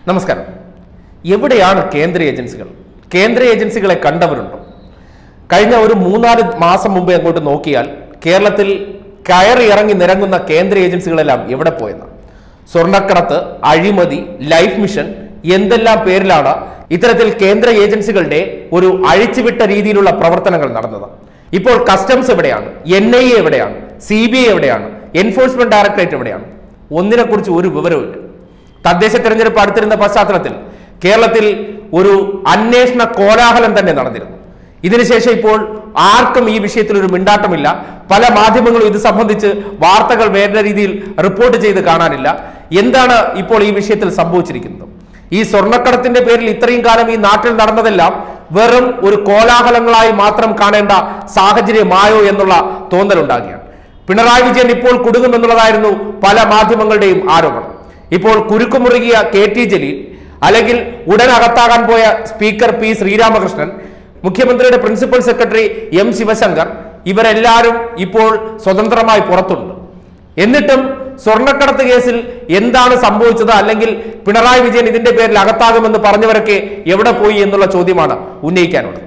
നമസ്കാരം എവിടെയാണ് കേന്ദ്ര ഏജൻസികൾ കേന്ദ്ര ഏജൻസികളെ കണ്ടവരുണ്ടോ കഴിഞ്ഞ ഒരു മൂന്നാല് മാസം മുമ്പേ അങ്ങോട്ട് നോക്കിയാൽ കേരളത്തിൽ കയറി ഇറങ്ങി നിരങ്ങുന്ന കേന്ദ്ര ഏജൻസികളെല്ലാം എവിടെ പോയെന്ന് സ്വർണ്ണക്കടത്ത് അഴിമതി ലൈഫ് മിഷൻ എന്തെല്ലാം പേരിലാണ് ഇത്തരത്തിൽ കേന്ദ്ര ഏജൻസികളുടെ ഒരു അഴിച്ചുവിട്ട രീതിയിലുള്ള പ്രവർത്തനങ്ങൾ നടന്നത് ഇപ്പോൾ കസ്റ്റംസ് എവിടെയാണ് എൻ ഐ എ എവിടെയാണ് സി ബി ഐ എവിടെയാണ് എൻഫോഴ്സ്മെന്റ് ഡയറക്ടറേറ്റ് എവിടെയാണ് ഒന്നിനെ കുറിച്ച് ഒരു വിവരവുമില്ല തദ്ദേശ തെരഞ്ഞെടുപ്പ് അടുത്തിരുന്ന പശ്ചാത്തലത്തിൽ കേരളത്തിൽ ഒരു അന്വേഷണ കോലാഹലം തന്നെ നടന്നിരുന്നു ഇതിനുശേഷം ഇപ്പോൾ ആർക്കും ഈ വിഷയത്തിൽ ഒരു മിണ്ടാട്ടമില്ല പല മാധ്യമങ്ങളും ഇത് സംബന്ധിച്ച് വാർത്തകൾ വേണ്ട രീതിയിൽ റിപ്പോർട്ട് ചെയ്ത് കാണാനില്ല എന്താണ് ഇപ്പോൾ ഈ വിഷയത്തിൽ സംഭവിച്ചിരിക്കുന്നത് ഈ സ്വർണ്ണക്കടത്തിന്റെ പേരിൽ ഇത്രയും കാലം ഈ നാട്ടിൽ നടന്നതെല്ലാം വെറും ഒരു കോലാഹലങ്ങളായി മാത്രം കാണേണ്ട സാഹചര്യമായോ എന്നുള്ള തോന്നലുണ്ടാകുകയാണ് പിണറായി വിജയൻ ഇപ്പോൾ കുടുങ്ങുമെന്നുള്ളതായിരുന്നു പല മാധ്യമങ്ങളുടെയും ആരോപണം ഇപ്പോൾ കുരുക്കുമുറുകിയ കെ ടി ജലീൽ അല്ലെങ്കിൽ ഉടൻ അകത്താകാൻ പോയ സ്പീക്കർ പി ശ്രീരാമകൃഷ്ണൻ മുഖ്യമന്ത്രിയുടെ പ്രിൻസിപ്പൽ സെക്രട്ടറി എം ശിവശങ്കർ ഇവരെല്ലാവരും ഇപ്പോൾ സ്വതന്ത്രമായി പുറത്തുണ്ട് എന്നിട്ടും സ്വർണ്ണക്കടത്ത് കേസിൽ എന്താണ് സംഭവിച്ചത് അല്ലെങ്കിൽ പിണറായി വിജയൻ ഇതിന്റെ പേരിൽ അകത്താകുമെന്ന് പറഞ്ഞവരൊക്കെ എവിടെ പോയി എന്നുള്ള ചോദ്യമാണ് ഉന്നയിക്കാനുള്ളത്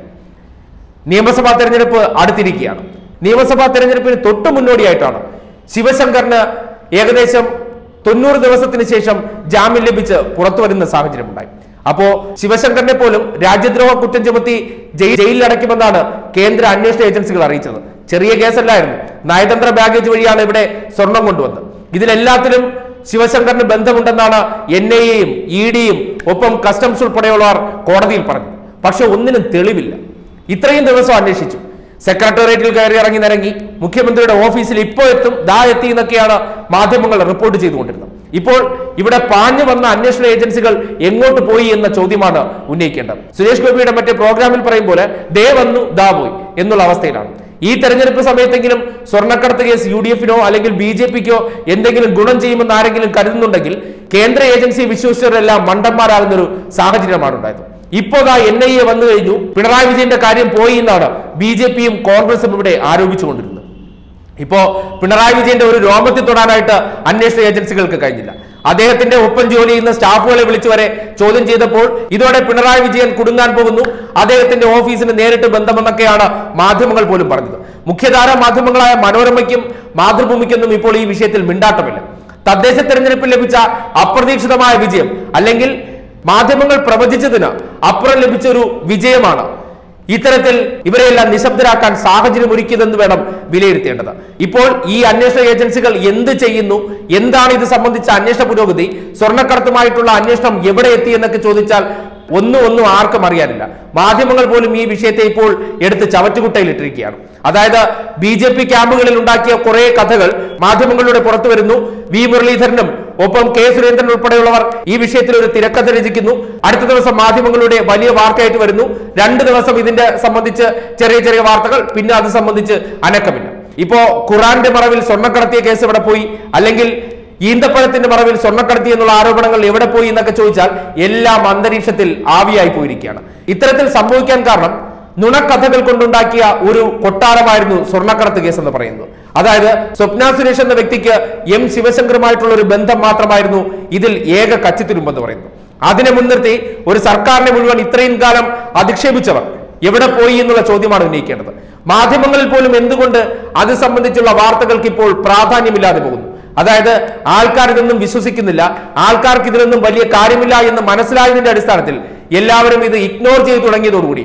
നിയമസഭാ തെരഞ്ഞെടുപ്പ് അടുത്തിരിക്കുകയാണ് നിയമസഭാ തെരഞ്ഞെടുപ്പിന് തൊട്ട് മുന്നോടിയായിട്ടാണ് ശിവശങ്കറിന് ഏകദേശം തൊണ്ണൂറ് ദിവസത്തിന് ശേഷം ജാമ്യം ലഭിച്ച് പുറത്തു വരുന്ന സാഹചര്യം ഉണ്ടായി അപ്പോ ശിവശങ്കറിനെ പോലും രാജ്യദ്രോഹ കുറ്റം ചുമത്തി ജയി- ജയിലിൽ അടയ്ക്കുമെന്നാണ് കേന്ദ്ര അന്വേഷണ ഏജൻസികൾ അറിയിച്ചത് ചെറിയ കേസല്ലായിരുന്നു നയതന്ത്ര ബാഗേജ് വഴിയാണ് ഇവിടെ സ്വർണം കൊണ്ടുവന്നത് ഇതിലെല്ലാത്തിലും ശിവശങ്കറിന് ബന്ധമുണ്ടെന്നാണ് എൻ ഐ എയും ഇ ഡിയും ഒപ്പം കസ്റ്റംസ് ഉൾപ്പെടെയുള്ളവർ കോടതിയിൽ പറഞ്ഞു പക്ഷെ ഒന്നിനും തെളിവില്ല ഇത്രയും ദിവസം അന്വേഷിച്ചു സെക്രട്ടേറിയറ്റിൽ കയറി ഇറങ്ങി നിരങ്ങി മുഖ്യമന്ത്രിയുടെ ഓഫീസിൽ ഇപ്പോൾ എത്തും ദാ എത്തി എന്നൊക്കെയാണ് മാധ്യമങ്ങൾ റിപ്പോർട്ട് ചെയ്തുകൊണ്ടിരുന്നത് ഇപ്പോൾ ഇവിടെ പാഞ്ഞു വന്ന അന്വേഷണ ഏജൻസികൾ എങ്ങോട്ട് പോയി എന്ന ചോദ്യമാണ് ഉന്നയിക്കേണ്ടത് സുരേഷ് ഗോപിയുടെ മറ്റേ പ്രോഗ്രാമിൽ പറയും പോലെ ദേ വന്നു ദാ പോയി എന്നുള്ള അവസ്ഥയിലാണ് ഈ തെരഞ്ഞെടുപ്പ് സമയത്തെങ്കിലും സ്വർണ്ണക്കടത്ത് കേസ് യു ഡി എഫിനോ അല്ലെങ്കിൽ ബി ജെ പിക്കോ എന്തെങ്കിലും ഗുണം ചെയ്യുമെന്ന് ആരെങ്കിലും കരുതുന്നുണ്ടെങ്കിൽ കേന്ദ്ര ഏജൻസി വിശ്വസിച്ചവരെല്ലാം മണ്ടന്മാരാകുന്ന ഒരു സാഹചര്യമാണ് ഉണ്ടായത് ഇപ്പോ ദാ എൻ ഐ എ വന്നു കഴിഞ്ഞു പിണറായി വിജയന്റെ കാര്യം പോയി എന്നാണ് ബി ജെ പിയും കോൺഗ്രസും ഇവിടെ ആരോപിച്ചുകൊണ്ടിരുന്നത് ഇപ്പോ പിണറായി വിജയന്റെ ഒരു രോമത്തിൽ തൊടാനായിട്ട് അന്വേഷണ ഏജൻസികൾക്ക് കഴിഞ്ഞില്ല അദ്ദേഹത്തിന്റെ ഒപ്പം ജോലി ചെയ്യുന്ന സ്റ്റാഫുകളെ വിളിച്ചു വരെ ചോദ്യം ചെയ്തപ്പോൾ ഇതോടെ പിണറായി വിജയൻ കുടുങ്ങാൻ പോകുന്നു അദ്ദേഹത്തിന്റെ ഓഫീസിന് നേരിട്ട് ബന്ധമെന്നൊക്കെയാണ് മാധ്യമങ്ങൾ പോലും പറഞ്ഞത് മുഖ്യധാര മാധ്യമങ്ങളായ മനോരമയ്ക്കും മാതൃഭൂമിക്കൊന്നും ഇപ്പോൾ ഈ വിഷയത്തിൽ മിണ്ടാട്ടമില്ല തദ്ദേശ തെരഞ്ഞെടുപ്പിൽ ലഭിച്ച അപ്രതീക്ഷിതമായ വിജയം അല്ലെങ്കിൽ മാധ്യമങ്ങൾ പ്രവചിച്ചതിന് അപ്പുറം ലഭിച്ച ഒരു വിജയമാണ് ഇത്തരത്തിൽ ഇവരെയെല്ലാം നിശബ്ദരാക്കാൻ സാഹചര്യം ഒരുക്കിയതെന്ന് വേണം വിലയിരുത്തേണ്ടത് ഇപ്പോൾ ഈ അന്വേഷണ ഏജൻസികൾ എന്ത് ചെയ്യുന്നു എന്താണ് ഇത് സംബന്ധിച്ച അന്വേഷണ പുരോഗതി സ്വർണ്ണക്കടത്തുമായിട്ടുള്ള അന്വേഷണം എവിടെ എത്തി എന്നൊക്കെ ചോദിച്ചാൽ ഒന്നും ഒന്നും ആർക്കും അറിയാനില്ല മാധ്യമങ്ങൾ പോലും ഈ വിഷയത്തെ ഇപ്പോൾ എടുത്ത് ചവറ്റുകുട്ടയിലിട്ടിരിക്കുകയാണ് അതായത് ബി ജെ പി ക്യാമ്പുകളിൽ ഉണ്ടാക്കിയ കുറെ കഥകൾ മാധ്യമങ്ങളിലൂടെ പുറത്തു വരുന്നു വി മുരളീധരനും ഒപ്പം കെ സുരേന്ദ്രൻ ഉൾപ്പെടെയുള്ളവർ ഈ വിഷയത്തിൽ ഒരു തിരക്കഥ രചിക്കുന്നു അടുത്ത ദിവസം മാധ്യമങ്ങളുടെ വലിയ വാർത്തയായിട്ട് വരുന്നു രണ്ട് ദിവസം ഇതിന്റെ സംബന്ധിച്ച് ചെറിയ ചെറിയ വാർത്തകൾ പിന്നെ അത് സംബന്ധിച്ച് അനക്കമില്ല ഇപ്പോ ഖുറാന്റെ മറവിൽ സ്വർണ്ണക്കടത്തിയ കേസ് എവിടെ പോയി അല്ലെങ്കിൽ ഈന്തപ്പഴത്തിന്റെ മറവിൽ സ്വർണ്ണക്കടത്തി എന്നുള്ള ആരോപണങ്ങൾ എവിടെ പോയി എന്നൊക്കെ ചോദിച്ചാൽ എല്ലാം അന്തരീക്ഷത്തിൽ ആവിയായി പോയിരിക്കുകയാണ് ഇത്തരത്തിൽ സംഭവിക്കാൻ കാരണം നുണക്കഥകൾ കൊണ്ടുണ്ടാക്കിയ ഒരു കൊട്ടാരമായിരുന്നു സ്വർണ്ണക്കടത്ത് കേസ് എന്ന് പറയുന്നത് അതായത് സ്വപ്ന സുരേഷ് എന്ന വ്യക്തിക്ക് എം ശിവശങ്കറുമായിട്ടുള്ള ഒരു ബന്ധം മാത്രമായിരുന്നു ഇതിൽ ഏക കച്ചിത്തുരുമ്പെന്ന് പറയുന്നത് അതിനെ മുൻനിർത്തി ഒരു സർക്കാരിനെ മുഴുവൻ ഇത്രയും കാലം അധിക്ഷേപിച്ചവർ എവിടെ പോയി എന്നുള്ള ചോദ്യമാണ് ഉന്നയിക്കേണ്ടത് മാധ്യമങ്ങളിൽ പോലും എന്തുകൊണ്ട് അത് സംബന്ധിച്ചുള്ള വാർത്തകൾക്ക് ഇപ്പോൾ പ്രാധാന്യമില്ലാതെ പോകുന്നു അതായത് ആൾക്കാർ ഇതൊന്നും വിശ്വസിക്കുന്നില്ല ആൾക്കാർക്ക് ഇതിലൊന്നും വലിയ കാര്യമില്ല എന്ന് മനസ്സിലായതിന്റെ അടിസ്ഥാനത്തിൽ എല്ലാവരും ഇത് ഇഗ്നോർ ചെയ്തു തുടങ്ങിയതോടുകൂടി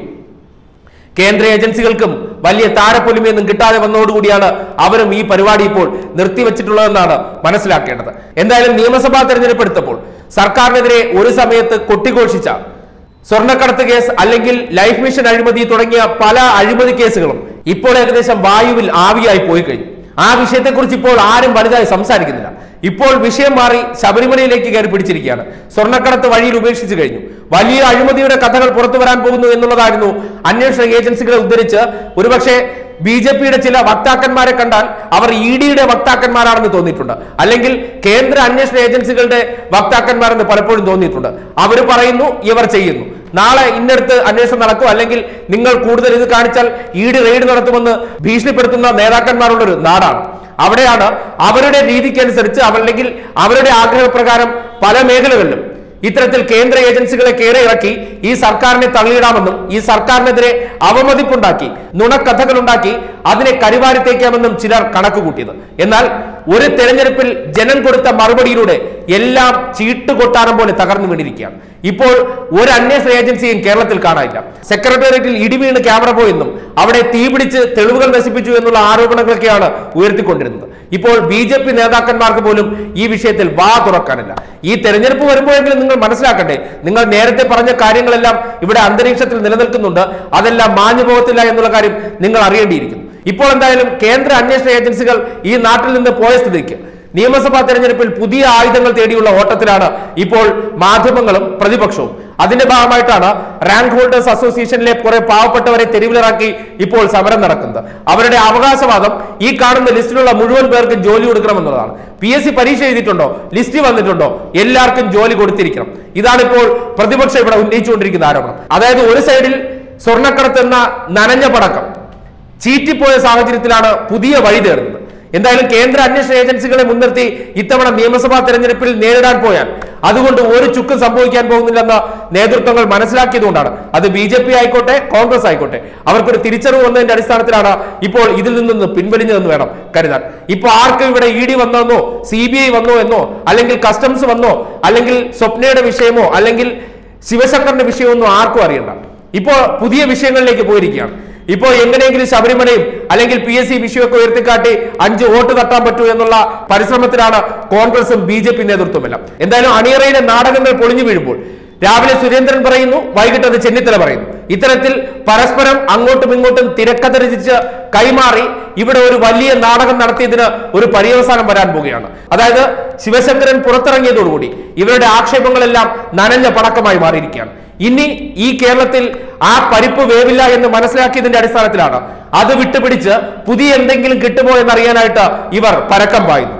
കേന്ദ്ര ഏജൻസികൾക്കും വലിയ താരപ്പൊലിമയൊന്നും കിട്ടാതെ വന്നതോടുകൂടിയാണ് അവരും ഈ പരിപാടി ഇപ്പോൾ നിർത്തിവെച്ചിട്ടുള്ളതെന്നാണ് മനസ്സിലാക്കേണ്ടത് എന്തായാലും നിയമസഭാ തെരഞ്ഞെടുപ്പ് എടുത്തപ്പോൾ സർക്കാരിനെതിരെ ഒരു സമയത്ത് കൊട്ടിഘോഷിച്ച സ്വർണ്ണക്കടത്ത് കേസ് അല്ലെങ്കിൽ ലൈഫ് മിഷൻ അഴിമതി തുടങ്ങിയ പല അഴിമതി കേസുകളും ഇപ്പോൾ ഏകദേശം വായുവിൽ ആവിയായി പോയി കഴിഞ്ഞു ആ വിഷയത്തെക്കുറിച്ച് ഇപ്പോൾ ആരും വലുതായി സംസാരിക്കുന്നില്ല ഇപ്പോൾ വിഷയം മാറി ശബരിമലയിലേക്ക് കയറി പിടിച്ചിരിക്കുകയാണ് സ്വർണ്ണക്കടത്ത് വഴിയിൽ ഉപേക്ഷിച്ചു കഴിഞ്ഞു വലിയ അഴിമതിയുടെ കഥകൾ പുറത്തു വരാൻ പോകുന്നു എന്നുള്ളതായിരുന്നു അന്വേഷണ ഏജൻസികളെ ഉദ്ധരിച്ച് ഒരുപക്ഷെ ബി ജെ പിയുടെ ചില വക്താക്കന്മാരെ കണ്ടാൽ അവർ ഇ ഡിയുടെ വക്താക്കന്മാരാണെന്ന് തോന്നിയിട്ടുണ്ട് അല്ലെങ്കിൽ കേന്ദ്ര അന്വേഷണ ഏജൻസികളുടെ വക്താക്കന്മാരെന്ന് പലപ്പോഴും തോന്നിയിട്ടുണ്ട് അവർ പറയുന്നു ഇവർ ചെയ്യുന്നു നാളെ ഇന്നടുത്ത് അന്വേഷണം നടക്കും അല്ലെങ്കിൽ നിങ്ങൾ കൂടുതൽ ഇത് കാണിച്ചാൽ ഇ ഡി റെയ്ഡ് നടത്തുമെന്ന് ഭീഷണിപ്പെടുത്തുന്ന നേതാക്കന്മാരുള്ള ഒരു നാടാണ് അവിടെയാണ് അവരുടെ രീതിക്കനുസരിച്ച് അല്ലെങ്കിൽ അവരുടെ ആഗ്രഹപ്രകാരം പല മേഖലകളിലും ഇത്തരത്തിൽ കേന്ദ്ര ഏജൻസികളെ കയറി ഇറക്കി ഈ സർക്കാരിനെ തള്ളിയിടാമെന്നും ഈ സർക്കാരിനെതിരെ അവമതിപ്പുണ്ടാക്കി നുണക്കഥകളുണ്ടാക്കി അതിനെ കരിവാരിത്തേക്കാമെന്നും ചിലർ കണക്ക് കൂട്ടിയത് എന്നാൽ ഒരു തെരഞ്ഞെടുപ്പിൽ ജനം കൊടുത്ത മറുപടിയിലൂടെ എല്ലാം ചീട്ടുകൊട്ടാരം പോലെ തകർന്നു വീണിരിക്കുകയാണ് ഇപ്പോൾ ഒരു അന്വേഷണ ഏജൻസിയും കേരളത്തിൽ കാണാനില്ല സെക്രട്ടേറിയറ്റിൽ ഇടിവീണ് ക്യാമറ പോയെന്നും അവിടെ തീപിടിച്ച് തെളിവുകൾ നശിപ്പിച്ചു എന്നുള്ള ആരോപണങ്ങളൊക്കെയാണ് ഉയർത്തിക്കൊണ്ടിരുന്നത് ഇപ്പോൾ ബി ജെ പി നേതാക്കന്മാർക്ക് പോലും ഈ വിഷയത്തിൽ വാ തുറക്കാനില്ല ഈ തെരഞ്ഞെടുപ്പ് വരുമ്പോഴെങ്കിലും നിങ്ങൾ മനസ്സിലാക്കട്ടെ നിങ്ങൾ നേരത്തെ പറഞ്ഞ കാര്യങ്ങളെല്ലാം ഇവിടെ അന്തരീക്ഷത്തിൽ നിലനിൽക്കുന്നുണ്ട് അതെല്ലാം മാഞ്ഞു പോകത്തില്ല എന്നുള്ള കാര്യം നിങ്ങൾ അറിയേണ്ടിയിരിക്കുന്നു ഇപ്പോൾ എന്തായാലും കേന്ദ്ര അന്വേഷണ ഏജൻസികൾ ഈ നാട്ടിൽ നിന്ന് പോയ സ്ഥിതിക്ക് നിയമസഭാ തെരഞ്ഞെടുപ്പിൽ പുതിയ ആയുധങ്ങൾ തേടിയുള്ള ഓട്ടത്തിലാണ് ഇപ്പോൾ മാധ്യമങ്ങളും പ്രതിപക്ഷവും അതിന്റെ ഭാഗമായിട്ടാണ് റാങ്ക് ഹോൾഡേഴ്സ് അസോസിയേഷനിലെ കുറെ പാവപ്പെട്ടവരെ തെരുവിലിറക്കി ഇപ്പോൾ സമരം നടക്കുന്നത് അവരുടെ അവകാശവാദം ഈ കാണുന്ന ലിസ്റ്റിലുള്ള മുഴുവൻ പേർക്കും ജോലി കൊടുക്കണമെന്നുള്ളതാണ് പി എസ് സി പരീക്ഷ എഴുതിയിട്ടുണ്ടോ ലിസ്റ്റ് വന്നിട്ടുണ്ടോ എല്ലാവർക്കും ജോലി കൊടുത്തിരിക്കണം ഇതാണ് ഇപ്പോൾ പ്രതിപക്ഷം ഇവിടെ ഉന്നയിച്ചുകൊണ്ടിരിക്കുന്ന ആരോപണം അതായത് ഒരു സൈഡിൽ സ്വർണ്ണക്കടത്ത് എന്ന നനഞ്ഞ പടക്കം ചീറ്റിപ്പോയ സാഹചര്യത്തിലാണ് പുതിയ വഴി തേടുന്നത് എന്തായാലും കേന്ദ്ര അന്വേഷണ ഏജൻസികളെ മുൻനിർത്തി ഇത്തവണ നിയമസഭാ തെരഞ്ഞെടുപ്പിൽ നേരിടാൻ പോയാൽ അതുകൊണ്ട് ഒരു ചുക്കും സംഭവിക്കാൻ പോകുന്നില്ലെന്ന് നേതൃത്വങ്ങൾ മനസ്സിലാക്കിയതുകൊണ്ടാണ് അത് ബി ജെ പി ആയിക്കോട്ടെ കോൺഗ്രസ് ആയിക്കോട്ടെ അവർക്കൊരു തിരിച്ചറിവ് വന്നതിന്റെ അടിസ്ഥാനത്തിലാണ് ഇപ്പോൾ ഇതിൽ നിന്ന് പിൻവലിഞ്ഞതെന്ന് വേണം കരുതാൻ ഇപ്പൊ ആർക്കും ഇവിടെ ഇ ഡി വന്നെന്നോ സി ബി ഐ വന്നോ എന്നോ അല്ലെങ്കിൽ കസ്റ്റംസ് വന്നോ അല്ലെങ്കിൽ സ്വപ്നയുടെ വിഷയമോ അല്ലെങ്കിൽ ശിവശങ്കറിന്റെ വിഷയമൊന്നും ആർക്കും അറിയണ്ട ഇപ്പോ പുതിയ വിഷയങ്ങളിലേക്ക് പോയിരിക്കുകയാണ് ഇപ്പോൾ എങ്ങനെയെങ്കിലും ശബരിമലയും അല്ലെങ്കിൽ പി എസ് സി വിഷയമൊക്കെ ഉയർത്തിക്കാട്ടി അഞ്ച് വോട്ട് തട്ടാൻ പറ്റൂ എന്നുള്ള പരിശ്രമത്തിലാണ് കോൺഗ്രസും ബി ജെ പി നേതൃത്വമെല്ലാം എന്തായാലും അണിയറയിലെ നാടകങ്ങൾ പൊളിഞ്ഞു വീഴുമ്പോൾ രാവിലെ സുരേന്ദ്രൻ പറയുന്നു വൈകിട്ട് അത് ചെന്നിത്തല പറയുന്നു ഇത്തരത്തിൽ പരസ്പരം അങ്ങോട്ടും ഇങ്ങോട്ടും തിരക്കഥ രചിച്ച് കൈമാറി ഇവിടെ ഒരു വലിയ നാടകം നടത്തിയതിന് ഒരു പര്യവസാനം വരാൻ പോവുകയാണ് അതായത് ശിവശങ്കരൻ പുറത്തിറങ്ങിയതോടുകൂടി ഇവരുടെ ആക്ഷേപങ്ങളെല്ലാം നനഞ്ഞ പടക്കമായി മാറിയിരിക്കുകയാണ് ഇനി ഈ കേരളത്തിൽ ആ പരിപ്പ് വേവില്ല എന്ന് മനസ്സിലാക്കിയതിന്റെ അടിസ്ഥാനത്തിലാണ് അത് വിട്ടുപിടിച്ച് പുതിയ എന്തെങ്കിലും കിട്ടുമോ എന്നറിയാനായിട്ട് ഇവർ പരക്കം പായുന്നു